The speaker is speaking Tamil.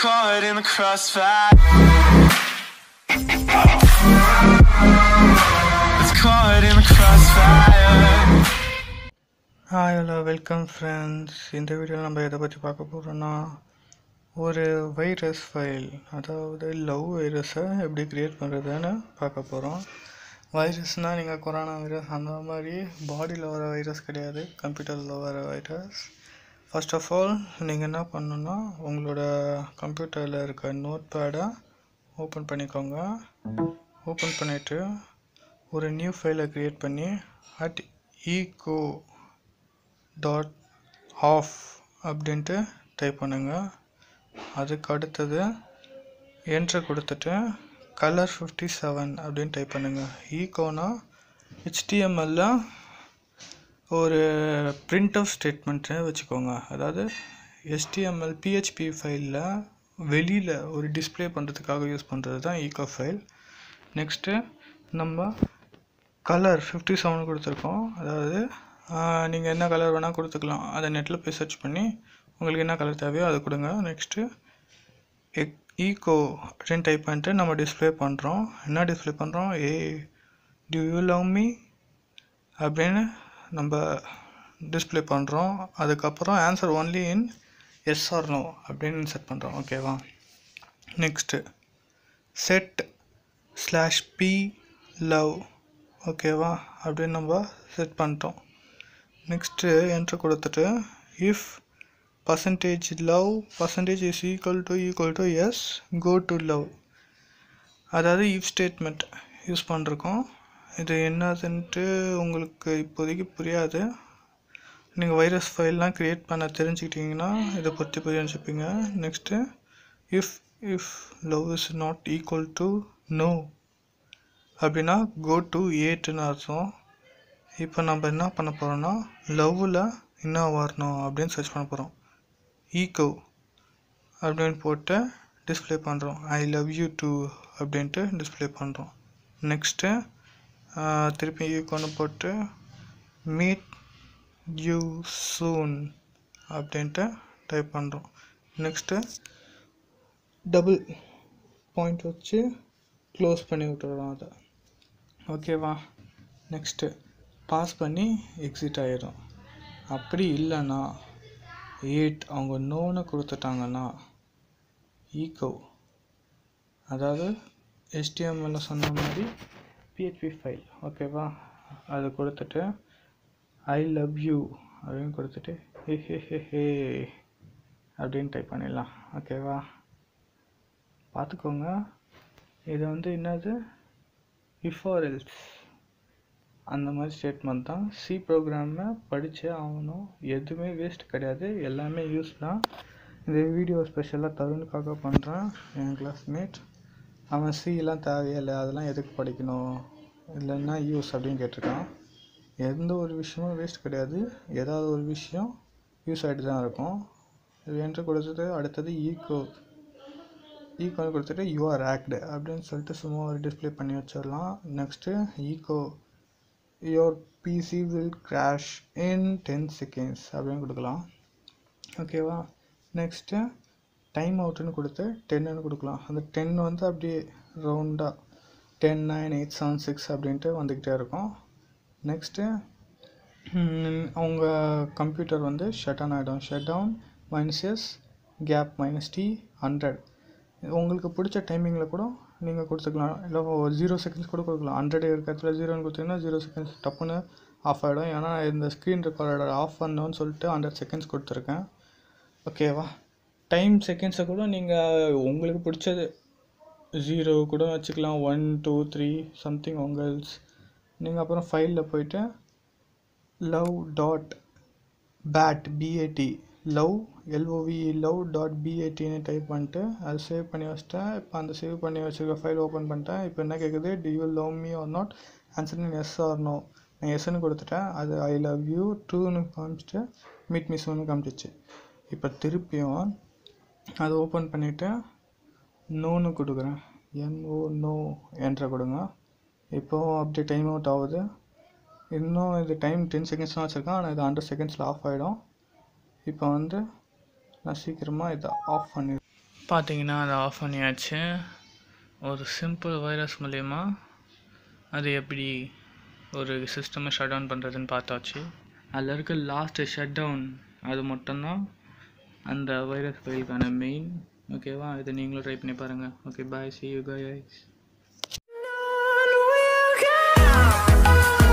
caught in the crossfire. It's caught in the crossfire. Hi hello welcome friends இந்த வீடியோவில் நம்ம எதை பற்றி பார்க்க போகிறோன்னா ஒரு வைரஸ் ஃபைல் அதாவது லவ் வைரஸை எப்படி க்ரியேட் பண்ணுறதுன்னு பார்க்க போகிறோம் வைரஸ்னால் நீங்கள் கொரோனா வைரஸ் அந்த மாதிரி பாடியில் வர வைரஸ் கிடையாது கம்ப்யூட்டரில் வர வைரஸ் ஃபர்ஸ்ட் ஆஃப் ஆல் நீங்கள் என்ன பண்ணணுன்னா உங்களோட கம்ப்யூட்டரில் இருக்க நோட் பேடை ஓப்பன் பண்ணிக்கோங்க ஓப்பன் பண்ணிவிட்டு ஒரு நியூ ஃபைலை க்ரியேட் பண்ணி அட் ஈகோ டாட் ஆஃப் அப்படின்ட்டு டைப் பண்ணுங்க அதுக்கு அடுத்தது என்ட்ரு கொடுத்துட்டு கலர் ஃபிஃப்டி செவன் அப்படின்னு டைப் பண்ணுங்க ஈகோனா ஹெச்டிஎம்எல்ல ஒரு பிரிண்ட் ஆஃப் ஸ்டேட்மெண்ட்டு வச்சுக்கோங்க அதாவது HTML பிஹெச்பி ஃபைலில் வெளியில் ஒரு டிஸ்ப்ளே பண்ணுறதுக்காக யூஸ் பண்ணுறது தான் ஈகோ ஃபைல் நெக்ஸ்ட்டு நம்ம கலர் ஃபிஃப்டி செவன் கொடுத்துருக்கோம் அதாவது நீங்கள் என்ன கலர் வேணால் கொடுத்துக்கலாம் அதை நெட்டில் போய் சர்ச் பண்ணி உங்களுக்கு என்ன கலர் தேவையோ அதை கொடுங்க நெக்ஸ்ட்டு எக் ஈகோ அப்படின்னு டைப் பண்ணிட்டு நம்ம டிஸ்ப்ளே பண்ணுறோம் என்ன டிஸ்ப்ளே பண்ணுறோம் a do you love me அப்படின்னு நம்ம டிஸ்ப்ளே பண்ணுறோம் அதுக்கப்புறம் answer only in yes or no அப்படின்னு செட் பண்ணுறோம் ஓகேவா next set slash P love ஓகேவா அப்படின்னு நம்ம செட் பண்ணிட்டோம் நெக்ஸ்ட்டு என்ட்ரு கொடுத்துட்டு if percentage love percentage is equal to equal to yes go to love அதாவது இஃப் ஸ்டேட்மெண்ட் யூஸ் பண்ணிருக்கோம் இது என்னதுன்ட்டு உங்களுக்கு இப்போதைக்கு புரியாது நீங்கள் வைரஸ் ஃபைல்லாம் க்ரியேட் பண்ண தெரிஞ்சுக்கிட்டிங்கன்னா இதை பற்றி புரிஞ்சுப்பீங்க next if if love is not equal to no அப்படின்னா கோ டு ஏட்டுன்னு அர்த்தம் இப்போ நம்ம என்ன பண்ண போகிறோம்னா லவ்வில் என்ன வரணும் அப்படின்னு சர்ச் பண்ண போகிறோம் ஈகோ அப்படின்னு போட்டு டிஸ்ப்ளே பண்ணுறோம் ஐ லவ் யூ டூ அப்படின்ட்டு டிஸ்ப்ளே பண்ணுறோம் நெக்ஸ்ட்டு திருப்பி ஈகோன்னு போட்டு மீட் யூ சூன் அப்படின்ட்டு டைப் பண்ணுறோம் நெக்ஸ்ட்டு டபுள் பாயிண்ட் வச்சு க்ளோஸ் பண்ணி விட்டுறோம் அதை ஓகேவா நெக்ஸ்ட்டு பாஸ் பண்ணி எக்ஸிட் ஆயிடும் அப்படி இல்லைன்னா எயிட் அவங்க நோன்னு கொடுத்துட்டாங்கன்னா ஈகோ அதாவது HTML சொன்ன மாதிரி பிஹெச்பி ஃபைல் ஓகேவா அது கொடுத்துட்டு ஐ லவ் யூ அப்படின்னு கொடுத்துட்டு ஹே ஹே ஹே ஹே அப்படின்னு டைப் பண்ணிடலாம் ஓகேவா பார்த்துக்கோங்க இது வந்து என்னது இஃப் ஆர் எல்ஸ் அந்த மாதிரி ஸ்டேட்மெண்ட் தான் சி ப்ரோக்ராமை படித்தே ஆகணும் எதுவுமே வேஸ்ட் கிடையாது எல்லாமே யூஸ் தான் இந்த வீடியோ ஸ்பெஷலாக தருணுக்காக பண்ணுறேன் என் கிளாஸ்மேட் அவன் சிலாம் தேவையில்லை அதெல்லாம் எதுக்கு படிக்கணும் இல்லைன்னா யூஸ் அப்படின்னு கேட்டிருக்கான் எந்த ஒரு விஷயமும் வேஸ்ட் கிடையாது ஏதாவது ஒரு விஷயம் யூஸ் ஆகிட்டு தான் இருக்கும் இது என்று கொடுத்தது அடுத்தது ஈகோ ஈகோ கொடுத்துட்டு யூ ஆர் ஆக்டு அப்படின்னு சொல்லிட்டு சும்மா ஒரு டிஸ்ப்ளே பண்ணி வச்சிடலாம் next echo your PC will crash in ten seconds அப்படின்னு கொடுக்கலாம் ஓகேவா நெக்ஸ்ட்டு டைம் அவுட்டுன்னு கொடுத்து டென்னுன்னு கொடுக்கலாம் அந்த டென் வந்து அப்படியே ரவுண்டாக ten nine eight seven six அப்படின்ட்டு வந்துக்கிட்டே இருக்கும் நெக்ஸ்ட்டு அவங்க கம்ப்யூட்டர் வந்து ஷட் ஆன் ஆகிடும் shut down minus S gap minus T hundred உங்களுக்கு பிடிச்ச டைமிங்கில் கூட நீங்கள் கொடுத்துக்கலாம் இல்லை ஒரு ஜீரோ செகண்ட்ஸ் கூட கொடுக்கலாம் ஹண்ட்ரட் இருக்கிறதுல ஜீரோன்னு கொடுத்தீங்கன்னா ஜீரோ செகண்ட்ஸ் டப்புன்னு ஆஃப் ஆகிடும் ஏன்னா இந்த ஸ்க்ரீன் ரெக்கார்டர் ஆஃப் பண்ணணும்னு சொல்லிட்டு ஹண்ட்ரட் செகண்ட்ஸ் கொடுத்துருக்கேன் ஓகேவா டைம் செகண்ட்ஸை கூட நீங்கள் உங்களுக்கு பிடிச்சது ஜீரோ கூட வச்சுக்கலாம் ஒன் டூ த்ரீ சம்திங் உங்கள்ஸ் நீங்கள் அப்புறம் ஃபைலில் போயிட்டு love dot bat B A T love L O V love dot பிஏடின்னு டைப் பண்ணிட்டு அது சேவ் பண்ணி வச்சிட்டேன் இப்போ அந்த சேவ் பண்ணி வச்சுருக்க ஃபைல் ஓப்பன் பண்ணிட்டேன் இப்போ என்ன கேட்குது do you love me or not answer yes or no நான் எஸ்ன்னு கொடுத்துட்டேன் அது ஐ லவ் யூ டூன்னு காமிச்சிட்டு மீட் மிஸ் ஒன்று காமிச்சிச்சு இப்போ திருப்பியும் அதை ஓப்பன் பண்ணிவிட்டு நோன்னு கொடுக்குறேன் என்ஓ நோ என்ட்ரை கொடுங்க இப்போது அப்படி டைம் அவுட் ஆகுது இன்னும் இது டைம் டென் செகண்ட்ஸ் தான் வச்சுருக்கேன் ஆனால் இது ஹண்ட்ரட் செகண்ட்ஸில் ஆஃப் ஆகிடும் இப்போ வந்து நான் சீக்கிரமாக இதை ஆஃப் பண்ணி பார்த்தீங்கன்னா அதை ஆஃப் பண்ணியாச்சு ஒரு சிம்பிள் வைரஸ் மூலயமா அது எப்படி ஒரு சிஸ்டமை ஷட் டவுன் பண்ணுறதுன்னு பார்த்தாச்சு அதில் இருக்க லாஸ்ட்டு ஷட் டவுன் அது மட்டும்தான் அந்த வைரஸ் ஃபைலுக்கான மெயின் ஓகேவா இதை நீங்களும் ட்ரை பண்ணி பாருங்கள் okay bye see you guys None will come.